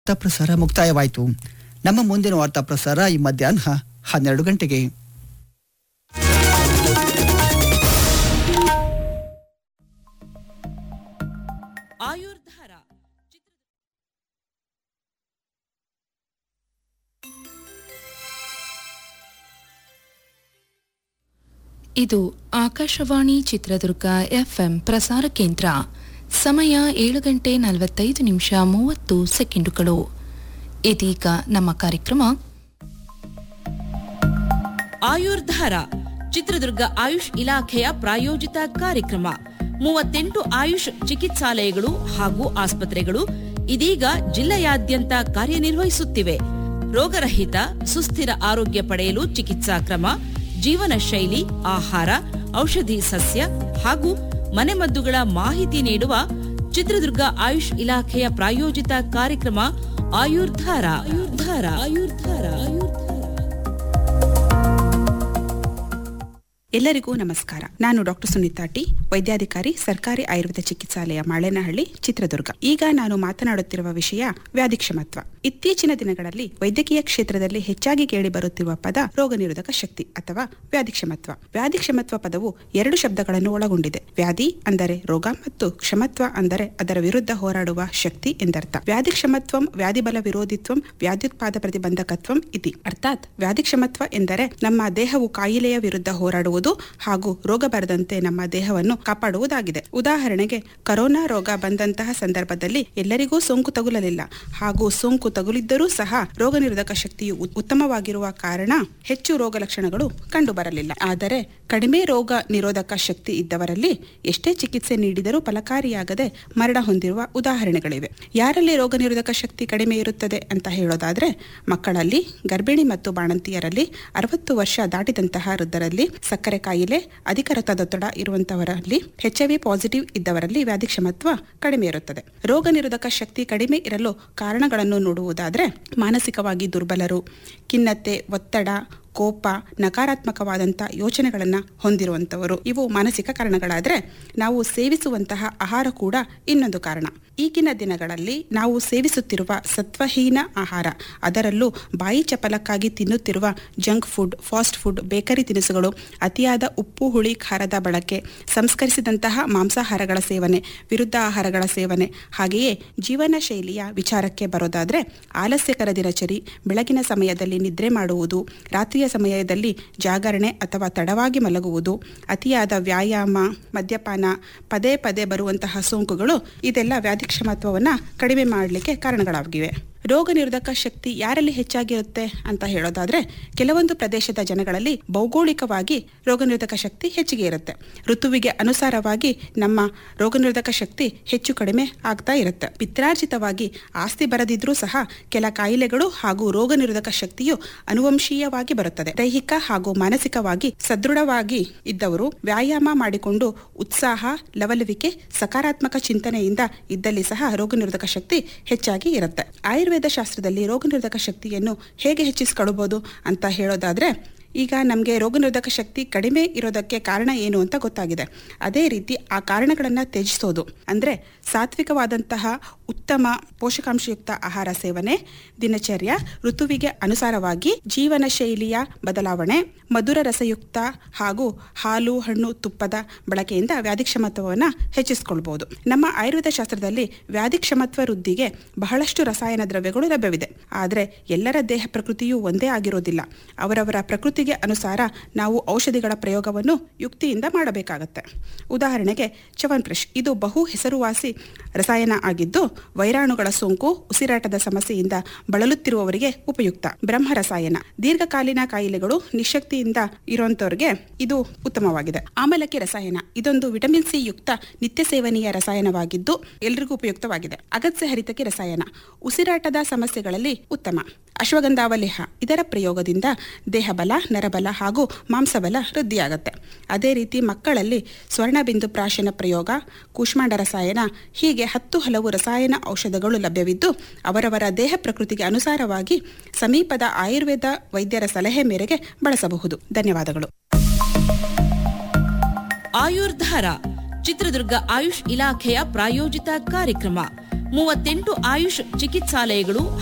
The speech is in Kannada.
ವಾರ್ತಾ ಪ್ರಸಾರ ಮುಕ್ತಾಯವಾಯಿತು ನಮ್ಮ ಮುಂದಿನ ವಾರ್ತಾ ಪ್ರಸಾರ ಈ ಮಧ್ಯಾಹ್ನ ಹನ್ನೆರಡು ಗಂಟೆಗೆ ಆಯುರ್ಧಾರ ಇದು ಆಕಾಶವಾಣಿ ಚಿತ್ರದುರ್ಗ ಎಫ್ಎಂ ಪ್ರಸಾರ ಕೇಂದ್ರ ಸಮಯ ಏಳು ಗಂಟೆ ನಲವತ್ತೈದು ನಿಮಿಷ ಮೂವತ್ತು ಸೆಕೆಂಡುಗಳು ಇದೀಗ ನಮ್ಮ ಕಾರ್ಯಕ್ರಮ ಆಯುರ್ಧಾರ ಚಿತ್ರದುರ್ಗ ಆಯುಷ್ ಇಲಾಖೆಯ ಪ್ರಾಯೋಜಿತ ಕಾರ್ಯಕ್ರಮ ಮೂವತ್ತೆಂಟು ಆಯುಷ್ ಚಿಕಿತ್ಸಾಲಯಗಳು ಹಾಗೂ ಆಸ್ಪತ್ರೆಗಳು ಇದೀಗ ಜಿಲ್ಲೆಯಾದ್ಯಂತ ಕಾರ್ಯನಿರ್ವಹಿಸುತ್ತಿವೆ ರೋಗರಹಿತ ಸುಸ್ಥಿರ ಆರೋಗ್ಯ ಪಡೆಯಲು ಚಿಕಿತ್ಸಾ ಕ್ರಮ ಜೀವನ ಶೈಲಿ ಆಹಾರ ಔಷಧಿ ಸಸ್ಯ ಹಾಗೂ ಮನೆಮದ್ದುಗಳ ಮಾಹಿತಿ ನೀಡುವ ಚಿತ್ರದುರ್ಗ ಆಯುಷ್ ಇಲಾಖೆಯ ಪ್ರಾಯೋಜಿತ ಕಾರ್ಯಕ್ರಮ ಆಯುರ್ಧಾರ ಆಯುರ್ಧಾರ ಆಯುರ್ಧಾರ ಆಯುರ್ಧಾರ ಎಲ್ಲರಿಗೂ ನಮಸ್ಕಾರ ನಾನು ಡಾಕ್ಟರ್ ಸುನೀತಾ ಟಿ ವೈದ್ಯಾಧಿಕಾರಿ ಸರ್ಕಾರಿ ಆಯುರ್ವೇದ ಚಿಕಿತ್ಸಾಲಯ ಮಾಳೇನಹಳ್ಳಿ ಚಿತ್ರದುರ್ಗ ಈಗ ನಾನು ಮಾತನಾಡುತ್ತಿರುವ ವಿಷಯ ವ್ಯಾಧಿಕ್ಷಮತ್ವ ಇತ್ತೀಚಿನ ದಿನಗಳಲ್ಲಿ ವೈದ್ಯಕೀಯ ಕ್ಷೇತ್ರದಲ್ಲಿ ಹೆಚ್ಚಾಗಿ ಕೇಳಿ ಬರುತ್ತಿರುವ ಪದ ರೋಗ ನಿರೋಧಕ ಶಕ್ತಿ ಅಥವಾ ವ್ಯಾಧಿಕ್ಷಮತ್ವ ವ್ಯಾಧಿಕ್ಷಮತ್ವ ಪದವು ಎರಡು ಶಬ್ದಗಳನ್ನು ಒಳಗೊಂಡಿದೆ ವ್ಯಾಧಿ ಅಂದರೆ ರೋಗ ಮತ್ತು ಕ್ಷಮತ್ವ ಅಂದರೆ ಅದರ ವಿರುದ್ಧ ಹೋರಾಡುವ ಶಕ್ತಿ ಎಂದರ್ಥ ವ್ಯಾಧಿಕ್ಷಮತ್ವಂ ವ್ಯಾಧಿಬಲ ವಿರೋಧಿತ್ವಂ ವ್ಯಾಧ್ಯುತ್ಪಾದ ಪ್ರತಿಬಂಧಕತ್ವಂ ಇತಿ ಅರ್ಥಾತ್ ವ್ಯಾಧಿಕ್ಷಮತ್ವ ಎಂದರೆ ನಮ್ಮ ದೇಹವು ಕಾಯಿಲೆಯ ವಿರುದ್ಧ ಹೋರಾಡುವುದು ಹಾಗೂ ರೋಗ ಬರದಂತೆ ನಮ್ಮ ದೇಹವನ್ನು ಕಾಪಾಡುವುದಾಗಿದೆ ಉದಾಹರಣೆಗೆ ಕರೋನಾ ರೋಗ ಬಂದಂತಹ ಸಂದರ್ಭದಲ್ಲಿ ಎಲ್ಲರಿಗೂ ಸೋಂಕು ತಗುಲಲಿಲ್ಲ ಹಾಗೂ ಸೋಂಕು ತಗುಲಿದ್ದರೂ ಸಹ ರೋಗ ನಿರೋಧಕ ಶಕ್ತಿಯು ಉತ್- ಉತ್ತಮವಾಗಿರುವ ಕಾರಣ ಹೆಚ್ಚು ರೋಗ ಲಕ್ಷಣಗಳು ಕಂಡುಬರಲಿಲ್ಲ ಆದರೆ ಕಡಿಮೆ ರೋಗ ನಿರೋಧಕ ಶಕ್ತಿ ಇದ್ದವರಲ್ಲಿ ಎಷ್ಟೇ ಚಿಕಿತ್ಸೆ ನೀಡಿದರೂ ಫಲಕಾರಿಯಾಗದೆ ಮರಣ ಹೊಂದಿರುವ ಉದಾಹರಣೆಗಳಿವೆ ಯಾರಲ್ಲಿ ರೋಗ ನಿರೋಧಕ ಶಕ್ತಿ ಕಡಿಮೆ ಇರುತ್ತದೆ ಅಂತ ಹೇಳೋದಾದ್ರೆ ಮಕ್ಕಳಲ್ಲಿ ಗರ್ಭಿಣಿ ಮತ್ತು ಬಾಣಂತಿಯರಲ್ಲಿ ಅರವತ್ತು ವರ್ಷ ದಾಟಿದಂತಹ ವೃದ್ಧರಲ್ಲಿ ಸಕ್ಕರೆ ಕಾಯಿಲೆ ಅಧಿಕ ರಕ್ತದೊತ್ತಡ ಇರುವಂತವರಲ್ಲಿ ಎಚ್ಐವಿ ಪಾಸಿಟಿವ್ ಇದ್ದವರಲ್ಲಿ ವ್ಯಾಧಿಕ್ಷಮತ್ವ ಕಡಿಮೆ ಇರುತ್ತದೆ ರೋಗ ನಿರೋಧಕ ಶಕ್ತಿ ಕಡಿಮೆ ಇರಲು ಕಾರಣಗಳನ್ನು ನೋಡುವುದಾದ್ರೆ ಮಾನಸಿಕವಾಗಿ ದುರ್ಬಲರು ಖಿನ್ನತೆ ಒತ್ತಡ ಕೋಪ ನಕಾರಾತ್ಮಕವಾದಂಥ ಯೋಚನೆಗಳನ್ನು ಹೊಂದಿರುವಂತವರು ಇವು ಮಾನಸಿಕ ಕಾರಣಗಳಾದ್ರೆ ನಾವು ಸೇವಿಸುವಂತಹ ಆಹಾರ ಕೂಡ ಇನ್ನೊಂದು ಕಾರಣ ಈಗಿನ ದಿನಗಳಲ್ಲಿ ನಾವು ಸೇವಿಸುತ್ತಿರುವ ಸತ್ವಹೀನ ಆಹಾರ ಅದರಲ್ಲೂ ಬಾಯಿ ಚಪಲಕ್ಕಾಗಿ ತಿನ್ನುತ್ತಿರುವ junk food fast food bakery ತಿನಿಸುಗಳು ಅತಿಯಾದ ಉಪ್ಪು ಹುಳಿ ಖಾರದ ಬಳಕೆ ಸಂಸ್ಕರಿಸಿದಂತಹ ಮಾಂಸಾಹಾರಗಳ ಸೇವನೆ ವಿರುದ್ಧ ಆಹಾರಗಳ ಸೇವನೆ ಹಾಗೆಯೇ ಜೀವನ ಶೈಲಿಯ ವಿಚಾರಕ್ಕೆ ಬರೋದಾದ್ರೆ ಆಲಸ್ಯಕರ ದಿನಚರಿ ಬೆಳಗಿನ ಸಮಯದಲ್ಲಿ ನಿದ್ರೆ ಮಾಡುವುದು ರಾತ್ರಿಯ ಸಮಯದಲ್ಲಿ ಜಾಗರಣೆ ಅಥವಾ ತಡವಾಗಿ ಮಲಗುವುದು ಅತಿಯಾದ ವ್ಯಾಯಾಮ ಮದ್ಯಪಾನ ಪದೇ ಪದೇ ಬರುವಂತಹ ಸೋಂಕುಗಳು ಇದೆಲ್ಲ ವ್ಯಾಧಿಕ್ಷಮತ್ವವನ್ನು ಕಡಿಮೆ ಮಾಡಲಿಕ್ಕೆ ಕಾರಣಗಳಾಗಿವೆ ರೋಗ ನಿರೋಧಕ ಶಕ್ತಿ ಯಾರಲ್ಲಿ ಹೆಚ್ಚಾಗಿರುತ್ತೆ ಅಂತ ಹೇಳೋದಾದ್ರೆ ಕೆಲವೊಂದು ಪ್ರದೇಶದ ಜನಗಳಲ್ಲಿ ಭೌಗೋಳಿಕವಾಗಿ ರೋಗ ನಿರೋಧಕ ಶಕ್ತಿ ಹೆಚ್ಚಿಗೆ ಇರುತ್ತೆ ಋತುವಿಗೆ ಅನುಸಾರವಾಗಿ ನಮ್ಮ ರೋಗ ನಿರೋಧಕ ಶಕ್ತಿ ಹೆಚ್ಚು ಕಡಿಮೆ ಆಗ್ತಾ ಇರುತ್ತೆ ಪಿತ್ರಾರ್ಜಿತವಾಗಿ ಆಸ್ತಿ ಬರದಿದ್ರೂ ಸಹ ಕೆಲ ಕಾಯಿಲೆಗಳು ಹಾಗೂ ರೋಗ ನಿರೋಧಕ ಶಕ್ತಿಯು ಅನುವಂಶೀಯವಾಗಿ ಬರುತ್ತದೆ ದೈಹಿಕ ಹಾಗೂ ಮಾನಸಿಕವಾಗಿ ಸದೃಢವಾಗಿ ಇದ್ದವರು ವ್ಯಾಯಾಮ ಮಾಡಿಕೊಂಡು ಉತ್ಸಾಹ ಲವಲವಿಕೆ ಸಕಾರಾತ್ಮಕ ಚಿಂತನೆಯಿಂದ ಇದ್ದಲ್ಲಿ ಸಹ ರೋಗ ನಿರೋಧಕ ಶಕ್ತಿ ಹೆಚ್ಚಾಗಿ ಇರುತ್ತೆ ಆಯುರ್ವೇದ ಶಾಸ್ತ್ರದಲ್ಲಿ ರೋಗ ನಿರೋಧಕ ಶಕ್ತಿಯನ್ನು ಹೇಗೆ ಹೆಚ್ಚಿಸಿಕೊಳ್ಳಬಹುದು ಅಂತ ಹೇಳೋದಾದ್ರೆ ಈಗ ನಮಗೆ ರೋಗ ನಿರೋಧಕ ಶಕ್ತಿ ಕಡಿಮೆ ಇರೋದಕ್ಕೆ ಕಾರಣ ಏನು ಅಂತ ಗೊತ್ತಾಗಿದೆ ಅದೇ ರೀತಿ ಆ ಕಾರಣಗಳನ್ನು ತ್ಯಜಿಸೋದು ಅಂದರೆ ಸಾತ್ವಿಕವಾದಂತಹ ಉತ್ತಮ ಪೋಷಕಾಂಶಯುಕ್ತ ಆಹಾರ ಸೇವನೆ ದಿನಚರ್ಯ ಋತುವಿಗೆ ಅನುಸಾರವಾಗಿ ಜೀವನ ಶೈಲಿಯ ಬದಲಾವಣೆ ಮಧುರ ರಸಯುಕ್ತ ಹಾಗೂ ಹಾಲು ಹಣ್ಣು ತುಪ್ಪದ ಬಳಕೆಯಿಂದ ವ್ಯಾಧಿಕ್ಷಮತ್ವವನ್ನು ಹೆಚ್ಚಿಸಿಕೊಳ್ಬಹುದು ನಮ್ಮ ಆಯುರ್ವೇದ ಶಾಸ್ತ್ರದಲ್ಲಿ ವ್ಯಾಧಿಕ್ಷಮತ್ವ ವೃದ್ಧಿಗೆ ಬಹಳಷ್ಟು ರಸಾಯನ ದ್ರವ್ಯಗಳು ಲಭ್ಯವಿದೆ ಆದರೆ ಎಲ್ಲರ ದೇಹ ಪ್ರಕೃತಿಯೂ ಒಂದೇ ಆಗಿರೋದಿಲ್ಲ ಅವರವರ ಪ್ರಕೃತಿಗೆ ಅನುಸಾರ ನಾವು ಔಷಧಿಗಳ ಪ್ರಯೋಗವನ್ನು ಯುಕ್ತಿಯಿಂದ ಮಾಡಬೇಕಾಗತ್ತೆ ಉದಾಹರಣೆಗೆ ಚವನ್ಪ್ರಶ್ ಇದು ಬಹು ಹೆಸರುವಾಸಿ ರಸಾಯನ ಆಗಿದ್ದು ವೈರಾಣುಗಳ ಸೋಂಕು ಉಸಿರಾಟದ ಸಮಸ್ಯೆಯಿಂದ ಬಳಲುತ್ತಿರುವವರಿಗೆ ಉಪಯುಕ್ತ ಬ್ರಹ್ಮ ರಸಾಯನ ದೀರ್ಘಕಾಲೀನ ಕಾಯಿಲೆಗಳು ನಿಶಕ್ತಿಯಿಂದ ಇರುವಂತವರಿಗೆ ಇದು ಉತ್ತಮವಾಗಿದೆ ಆಮಲಕ್ಕಿ ರಸಾಯನ ಇದೊಂದು ವಿಟಮಿನ್ ಸಿ ಯುಕ್ತ ನಿತ್ಯ ಸೇವನೆಯ ರಸಾಯನವಾಗಿದ್ದು ಎಲ್ರಿಗೂ ಉಪಯುಕ್ತವಾಗಿದೆ ಅಗತ್ಯ ಹರಿತಕ್ಕೆ ರಸಾಯನ ಉಸಿರಾಟದ ಸಮಸ್ಯೆಗಳಲ್ಲಿ ಉತ್ತಮ ಅಶ್ವಗಂಧಾವಲೇಹ ಇದರ ಪ್ರಯೋಗದಿಂದ ದೇಹಬಲ ನರಬಲ ಹಾಗೂ ಮಾಂಸಬಲ ವೃದ್ಧಿಯಾಗುತ್ತೆ ಅದೇ ರೀತಿ ಮಕ್ಕಳಲ್ಲಿ ಸ್ವರ್ಣಬಿಂದು ಪ್ರಾಶನ ಪ್ರಯೋಗ ಕೂಷ್ಮಾಂಡ ರಸಾಯನ ಹೀಗೆ ಹತ್ತು ಹಲವು ರಸಾಯನ ಔಷಧಗಳು ಲಭ್ಯವಿದ್ದು ಅವರವರ ದೇಹ ಪ್ರಕೃತಿಗೆ ಅನುಸಾರವಾಗಿ ಸಮೀಪದ ಆಯುರ್ವೇದ ವೈದ್ಯರ ಸಲಹೆ ಮೇರೆಗೆ ಬಳಸಬಹುದು ಧನ್ಯವಾದಗಳು ಆಯುರ್ಧಾರ ಚಿತ್ರದುರ್ಗ ಆಯುಷ್ ಇಲಾಖೆಯ ಪ್ರಾಯೋಜಿತ ಕಾರ್ಯಕ್ರಮ ಮೂವತ್ತೆಂಟು ಆಯುಷ್ ಚಿಕಿತ್ಸಾಲಯಗಳು